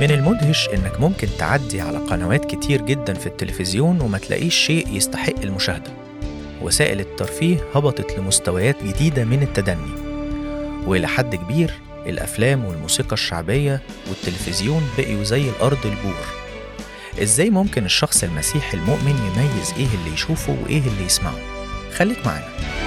من المدهش إنك ممكن تعدي على قنوات كتير جدا في التلفزيون وما تلاقيش شيء يستحق المشاهدة وسائل الترفيه هبطت لمستويات جديدة من التدني وإلى حد كبير الأفلام والموسيقى الشعبية والتلفزيون بقيوا زي الأرض البور إزاي ممكن الشخص المسيحي المؤمن يميز إيه اللي يشوفه وإيه اللي يسمعه خليك معانا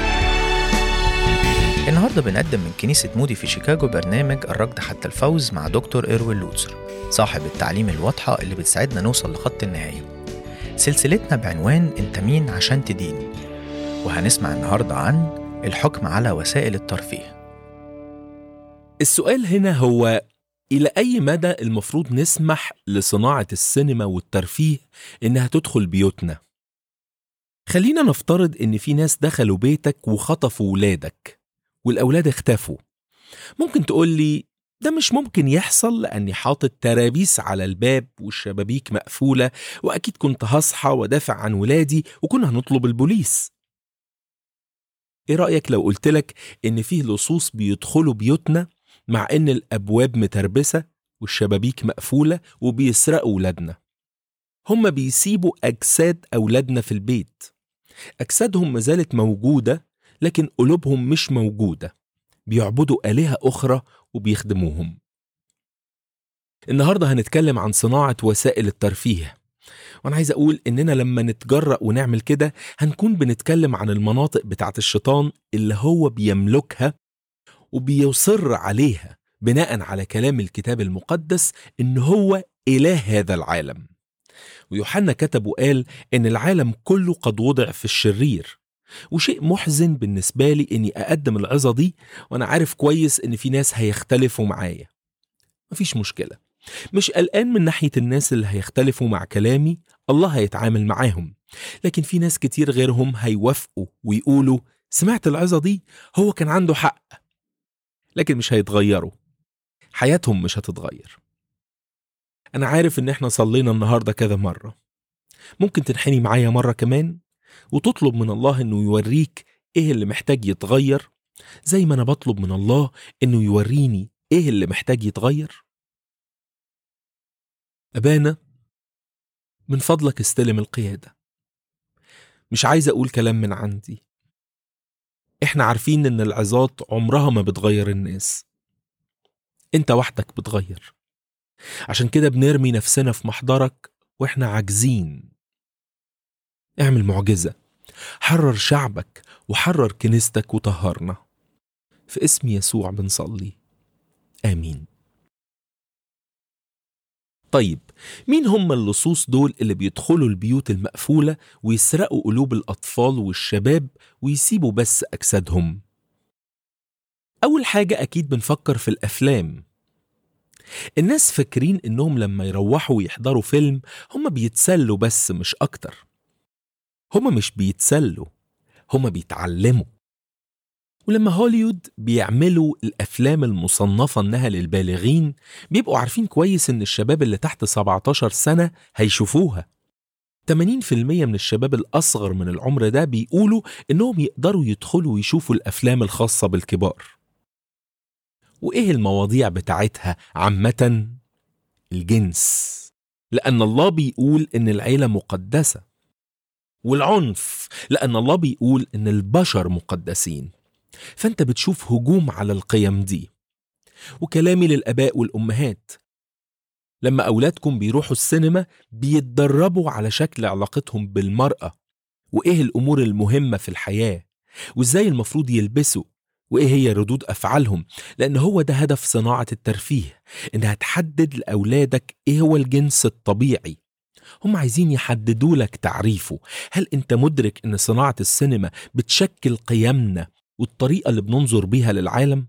النهارده بنقدم من كنيسة مودي في شيكاغو برنامج الركض حتى الفوز مع دكتور إيروين لوتسر صاحب التعليم الواضحة اللي بتساعدنا نوصل لخط النهاية سلسلتنا بعنوان أنت مين عشان تدين وهنسمع النهاردة عن الحكم على وسائل الترفيه السؤال هنا هو إلى أي مدى المفروض نسمح لصناعة السينما والترفيه إنها تدخل بيوتنا؟ خلينا نفترض إن في ناس دخلوا بيتك وخطفوا ولادك والأولاد اختفوا ممكن تقول لي ده مش ممكن يحصل لأني حاطط ترابيس على الباب والشبابيك مقفولة وأكيد كنت هصحى ودافع عن ولادي وكنا هنطلب البوليس إيه رأيك لو قلتلك إن فيه لصوص بيدخلوا بيوتنا مع إن الأبواب متربسة والشبابيك مقفولة وبيسرقوا ولادنا هما بيسيبوا أجساد أولادنا في البيت أجسادهم ما زالت موجودة لكن قلوبهم مش موجودة بيعبدوا آلهة أخرى وبيخدموهم النهاردة هنتكلم عن صناعة وسائل الترفيه وأنا عايز أقول إننا لما نتجرأ ونعمل كده هنكون بنتكلم عن المناطق بتاعت الشيطان اللي هو بيملكها وبيصر عليها بناء على كلام الكتاب المقدس إن هو إله هذا العالم ويوحنا كتب وقال إن العالم كله قد وضع في الشرير وشيء محزن بالنسبة لي إني أقدم العظة دي وأنا عارف كويس إن في ناس هيختلفوا معايا مفيش مشكلة مش قلقان من ناحية الناس اللي هيختلفوا مع كلامي الله هيتعامل معاهم لكن في ناس كتير غيرهم هيوافقوا ويقولوا سمعت العظة دي هو كان عنده حق لكن مش هيتغيروا حياتهم مش هتتغير أنا عارف إن إحنا صلينا النهاردة كذا مرة ممكن تنحني معايا مرة كمان وتطلب من الله إنه يوريك إيه اللي محتاج يتغير زي ما أنا بطلب من الله إنه يوريني إيه اللي محتاج يتغير أبانا من فضلك استلم القيادة مش عايز أقول كلام من عندي إحنا عارفين إن العظات عمرها ما بتغير الناس أنت وحدك بتغير عشان كده بنرمي نفسنا في محضرك وإحنا عاجزين اعمل معجزة حرر شعبك وحرر كنيستك وطهرنا في اسم يسوع بنصلي آمين طيب مين هم اللصوص دول اللي بيدخلوا البيوت المقفولة ويسرقوا قلوب الأطفال والشباب ويسيبوا بس أجسادهم؟ أول حاجة أكيد بنفكر في الأفلام الناس فاكرين إنهم لما يروحوا ويحضروا فيلم هم بيتسلوا بس مش أكتر هما مش بيتسلوا هما بيتعلموا ولما هوليود بيعملوا الأفلام المصنفة إنها للبالغين بيبقوا عارفين كويس إن الشباب اللي تحت 17 سنة هيشوفوها 80% من الشباب الأصغر من العمر ده بيقولوا إنهم يقدروا يدخلوا ويشوفوا الأفلام الخاصة بالكبار وإيه المواضيع بتاعتها عامة؟ الجنس لأن الله بيقول إن العيلة مقدسة والعنف لأن الله بيقول إن البشر مقدسين فأنت بتشوف هجوم على القيم دي وكلامي للآباء والأمهات لما أولادكم بيروحوا السينما بيتدربوا على شكل علاقتهم بالمرأة وإيه الأمور المهمة في الحياة وإزاي المفروض يلبسوا وإيه هي ردود أفعالهم لأن هو ده هدف صناعة الترفيه إنها تحدد لأولادك إيه هو الجنس الطبيعي هم عايزين يحددوا لك تعريفه هل انت مدرك ان صناعة السينما بتشكل قيمنا والطريقة اللي بننظر بيها للعالم؟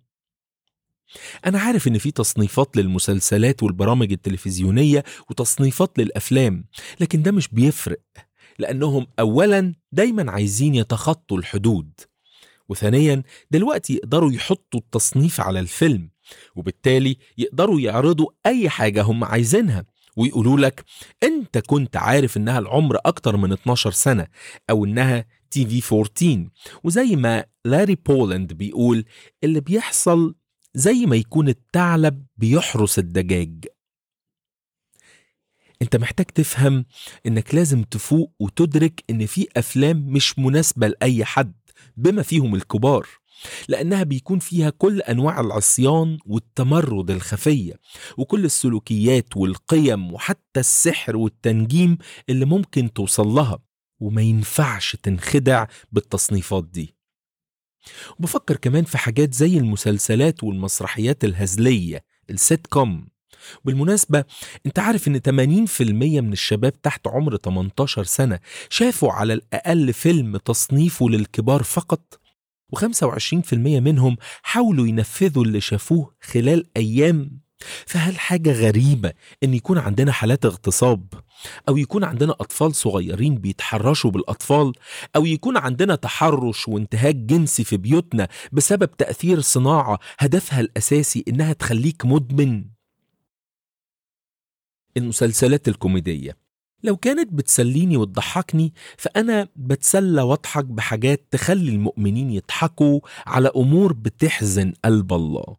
أنا عارف إن في تصنيفات للمسلسلات والبرامج التلفزيونية وتصنيفات للأفلام لكن ده مش بيفرق لأنهم أولا دايما عايزين يتخطوا الحدود وثانيا دلوقتي يقدروا يحطوا التصنيف على الفيلم وبالتالي يقدروا يعرضوا أي حاجة هم عايزينها ويقولوا لك انت كنت عارف انها العمر اكتر من 12 سنة او انها تي في 14 وزي ما لاري بولند بيقول اللي بيحصل زي ما يكون الثعلب بيحرس الدجاج انت محتاج تفهم انك لازم تفوق وتدرك ان في افلام مش مناسبة لأي حد بما فيهم الكبار لأنها بيكون فيها كل أنواع العصيان والتمرد الخفية وكل السلوكيات والقيم وحتى السحر والتنجيم اللي ممكن توصل لها وما ينفعش تنخدع بالتصنيفات دي وبفكر كمان في حاجات زي المسلسلات والمسرحيات الهزلية السيت كوم بالمناسبة انت عارف ان 80% من الشباب تحت عمر 18 سنة شافوا على الأقل فيلم تصنيفه للكبار فقط و25% منهم حاولوا ينفذوا اللي شافوه خلال أيام فهل حاجة غريبة إن يكون عندنا حالات اغتصاب أو يكون عندنا أطفال صغيرين بيتحرشوا بالأطفال أو يكون عندنا تحرش وانتهاك جنسي في بيوتنا بسبب تأثير صناعة هدفها الأساسي إنها تخليك مدمن المسلسلات الكوميدية لو كانت بتسليني وتضحكني فأنا بتسلى واضحك بحاجات تخلي المؤمنين يضحكوا على أمور بتحزن قلب الله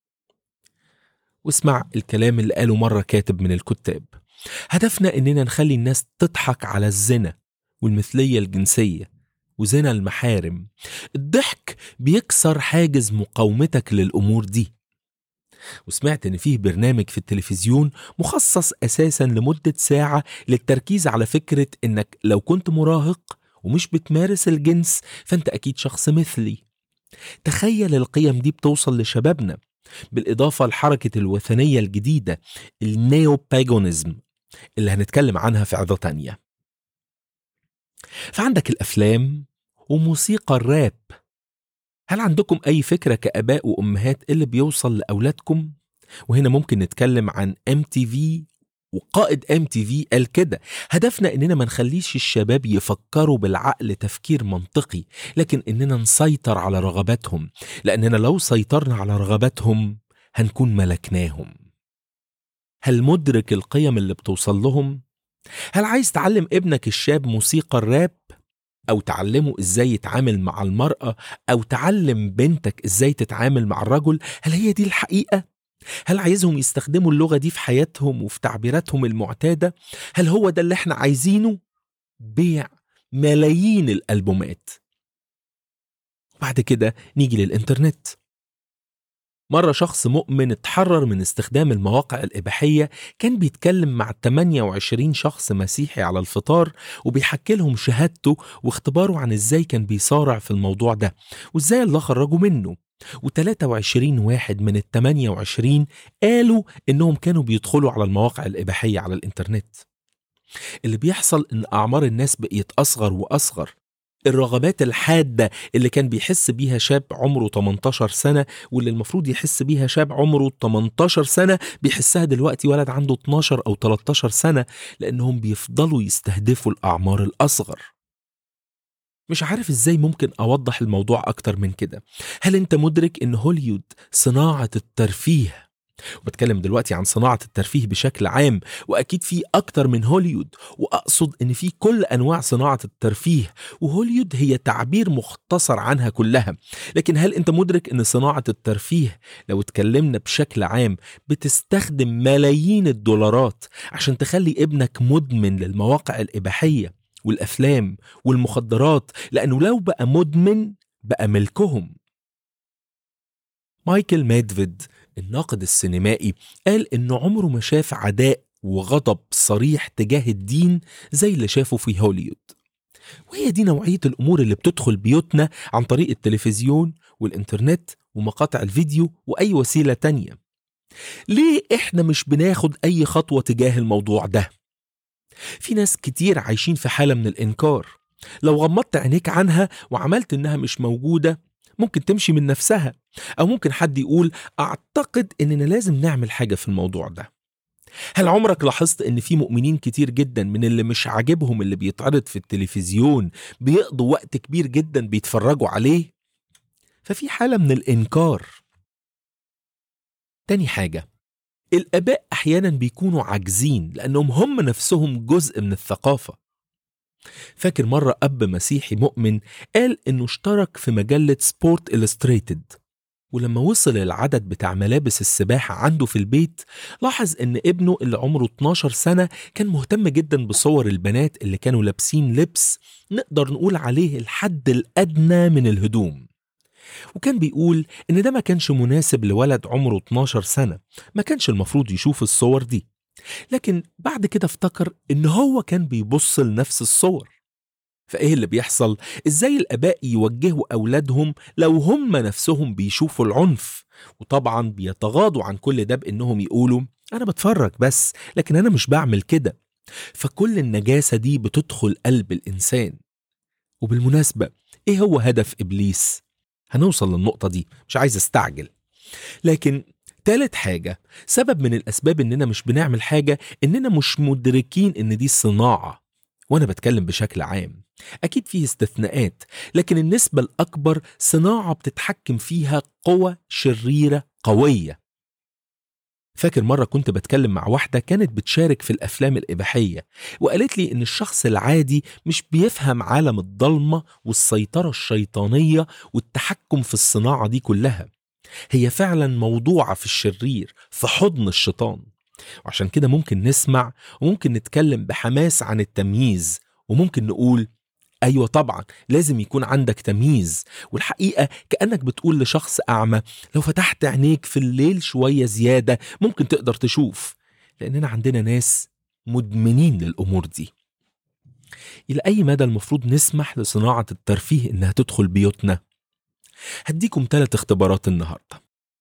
واسمع الكلام اللي قاله مرة كاتب من الكتاب هدفنا إننا نخلي الناس تضحك على الزنا والمثلية الجنسية وزنا المحارم الضحك بيكسر حاجز مقاومتك للأمور دي وسمعت ان فيه برنامج في التلفزيون مخصص اساسا لمده ساعه للتركيز على فكره انك لو كنت مراهق ومش بتمارس الجنس فانت اكيد شخص مثلي تخيل القيم دي بتوصل لشبابنا بالاضافه لحركه الوثنيه الجديده النيو باجونيزم اللي هنتكلم عنها في عظه تانيه فعندك الافلام وموسيقى الراب هل عندكم أي فكرة كآباء وأمهات اللي بيوصل لأولادكم؟ وهنا ممكن نتكلم عن MTV وقائد MTV قال كده هدفنا إننا ما نخليش الشباب يفكروا بالعقل تفكير منطقي لكن إننا نسيطر على رغباتهم لأننا لو سيطرنا على رغباتهم هنكون ملكناهم هل مدرك القيم اللي بتوصل لهم؟ هل عايز تعلم ابنك الشاب موسيقى الراب؟ أو تعلمه إزاي يتعامل مع المرأة أو تعلم بنتك إزاي تتعامل مع الرجل هل هي دي الحقيقة؟ هل عايزهم يستخدموا اللغة دي في حياتهم وفي تعبيراتهم المعتادة؟ هل هو ده اللي احنا عايزينه؟ بيع ملايين الألبومات وبعد كده نيجي للإنترنت مرة شخص مؤمن اتحرر من استخدام المواقع الإباحية كان بيتكلم مع 28 شخص مسيحي على الفطار وبيحكي لهم شهادته واختباره عن ازاي كان بيصارع في الموضوع ده وازاي الله خرجه منه و23 واحد من ال 28 قالوا انهم كانوا بيدخلوا على المواقع الإباحية على الإنترنت اللي بيحصل ان أعمار الناس بقيت أصغر وأصغر الرغبات الحادة اللي كان بيحس بيها شاب عمره 18 سنة واللي المفروض يحس بيها شاب عمره 18 سنة بيحسها دلوقتي ولد عنده 12 أو 13 سنة لأنهم بيفضلوا يستهدفوا الأعمار الأصغر مش عارف ازاي ممكن اوضح الموضوع اكتر من كده هل انت مدرك ان هوليود صناعة الترفيه وبتكلم دلوقتي عن صناعة الترفيه بشكل عام وأكيد في أكتر من هوليود وأقصد إن في كل أنواع صناعة الترفيه وهوليود هي تعبير مختصر عنها كلها لكن هل أنت مدرك إن صناعة الترفيه لو اتكلمنا بشكل عام بتستخدم ملايين الدولارات عشان تخلي ابنك مدمن للمواقع الإباحية والأفلام والمخدرات لأنه لو بقى مدمن بقى ملكهم مايكل ميدفيد الناقد السينمائي قال إنه عمره ما شاف عداء وغضب صريح تجاه الدين زي اللي شافه في هوليود وهي دي نوعية الأمور اللي بتدخل بيوتنا عن طريق التلفزيون والإنترنت ومقاطع الفيديو وأي وسيلة تانية ليه إحنا مش بناخد أي خطوة تجاه الموضوع ده؟ في ناس كتير عايشين في حالة من الإنكار لو غمضت عينيك عنها وعملت إنها مش موجودة ممكن تمشي من نفسها أو ممكن حد يقول أعتقد إننا لازم نعمل حاجة في الموضوع ده هل عمرك لاحظت ان في مؤمنين كتير جدا من اللي مش عاجبهم اللي بيتعرض في التلفزيون بيقضوا وقت كبير جدا بيتفرجوا عليه ففي حالة من الإنكار تاني حاجة الآباء أحيانا بيكونوا عاجزين لأنهم هم نفسهم جزء من الثقافة فاكر مرة أب مسيحي مؤمن قال إنه اشترك في مجلة سبورت إلستريتد ولما وصل العدد بتاع ملابس السباحة عنده في البيت لاحظ إن ابنه اللي عمره 12 سنة كان مهتم جدا بصور البنات اللي كانوا لابسين لبس نقدر نقول عليه الحد الأدنى من الهدوم وكان بيقول إن ده ما كانش مناسب لولد عمره 12 سنة ما كانش المفروض يشوف الصور دي لكن بعد كده افتكر إن هو كان بيبص لنفس الصور فإيه اللي بيحصل؟ إزاي الآباء يوجهوا أولادهم لو هم نفسهم بيشوفوا العنف وطبعا بيتغاضوا عن كل ده بإنهم يقولوا أنا بتفرج بس لكن أنا مش بعمل كده فكل النجاسة دي بتدخل قلب الإنسان وبالمناسبة إيه هو هدف إبليس؟ هنوصل للنقطة دي مش عايز استعجل لكن تالت حاجة سبب من الأسباب إننا مش بنعمل حاجة إننا مش مدركين إن دي صناعة وأنا بتكلم بشكل عام أكيد فيه استثناءات لكن النسبة الأكبر صناعة بتتحكم فيها قوة شريرة قوية فاكر مرة كنت بتكلم مع واحدة كانت بتشارك في الأفلام الإباحية وقالت لي إن الشخص العادي مش بيفهم عالم الضلمة والسيطرة الشيطانية والتحكم في الصناعة دي كلها هي فعلا موضوعة في الشرير في حضن الشيطان وعشان كده ممكن نسمع وممكن نتكلم بحماس عن التمييز وممكن نقول أيوة طبعا لازم يكون عندك تمييز والحقيقة كأنك بتقول لشخص أعمى لو فتحت عينيك في الليل شوية زيادة ممكن تقدر تشوف لأننا عندنا ناس مدمنين للأمور دي إلى أي مدى المفروض نسمح لصناعة الترفيه إنها تدخل بيوتنا؟ هديكم ثلاث اختبارات النهاردة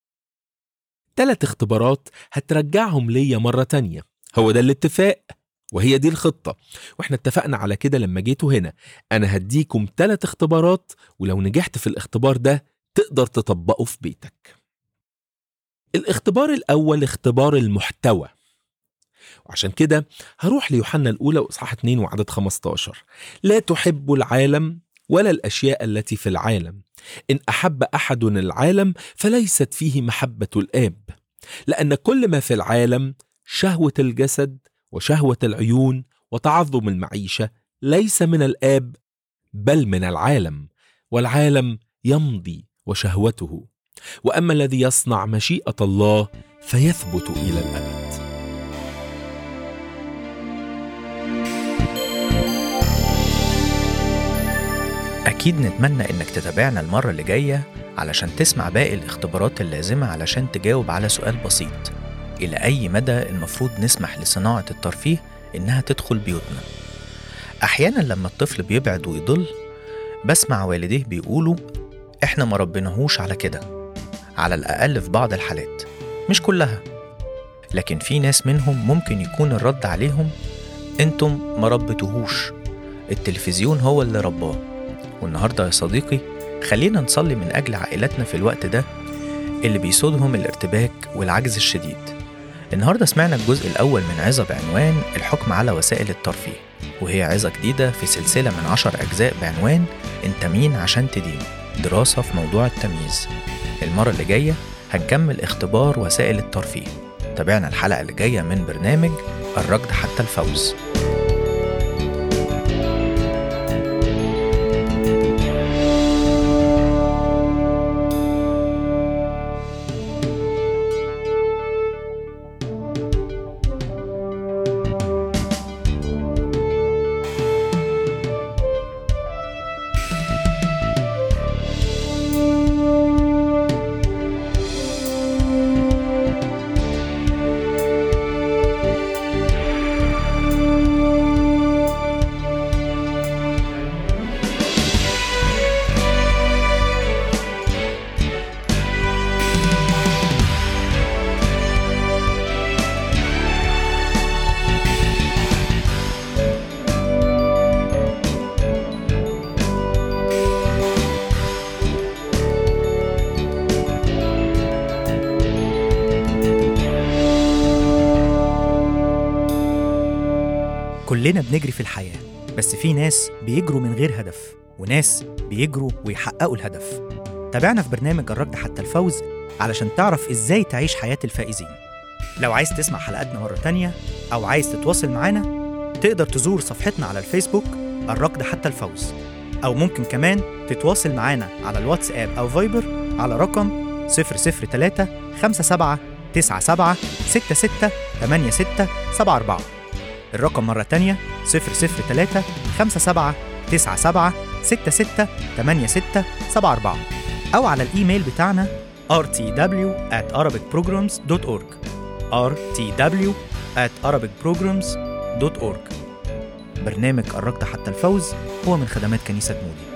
ثلاث اختبارات هترجعهم ليا مرة تانية هو ده الاتفاق وهي دي الخطة واحنا اتفقنا على كده لما جيتوا هنا انا هديكم ثلاث اختبارات ولو نجحت في الاختبار ده تقدر تطبقه في بيتك الاختبار الاول اختبار المحتوى وعشان كده هروح ليوحنا الاولى واصحاح 2 وعدد 15 لا تحب العالم ولا الاشياء التي في العالم ان احب احد العالم فليست فيه محبه الاب لان كل ما في العالم شهوه الجسد وشهوه العيون وتعظم المعيشه ليس من الاب بل من العالم والعالم يمضي وشهوته واما الذي يصنع مشيئه الله فيثبت الى الابد أكيد نتمنى إنك تتابعنا المرة اللي جاية علشان تسمع باقي الاختبارات اللازمة علشان تجاوب على سؤال بسيط إلى أي مدى المفروض نسمح لصناعة الترفيه إنها تدخل بيوتنا أحيانا لما الطفل بيبعد ويضل بسمع والديه بيقولوا إحنا ما ربيناهوش على كده على الأقل في بعض الحالات مش كلها لكن في ناس منهم ممكن يكون الرد عليهم انتم ما ربيتوهوش التلفزيون هو اللي رباه والنهارده يا صديقي خلينا نصلي من أجل عائلاتنا في الوقت ده اللي بيسودهم الارتباك والعجز الشديد النهاردة سمعنا الجزء الأول من عظة بعنوان الحكم على وسائل الترفيه وهي عظة جديدة في سلسلة من عشر أجزاء بعنوان أنت مين عشان تدين دراسة في موضوع التمييز المرة اللي جاية هنكمل اختبار وسائل الترفيه تابعنا الحلقة اللي جاية من برنامج الركض حتى الفوز كلنا بنجري في الحياة بس في ناس بيجروا من غير هدف وناس بيجروا ويحققوا الهدف تابعنا في برنامج الركض حتى الفوز علشان تعرف ازاي تعيش حياة الفائزين لو عايز تسمع حلقاتنا مرة تانية أو عايز تتواصل معانا تقدر تزور صفحتنا على الفيسبوك الركض حتى الفوز أو ممكن كمان تتواصل معانا على الواتساب أو فايبر على رقم 003 57 97 66 86 74 الرقم مرة تانية 003 57 97 66 86 74 أو على الإيميل بتاعنا rtw at arabicprograms.org rtw at arabicprograms.org برنامج قربت حتى الفوز هو من خدمات كنيسة مودي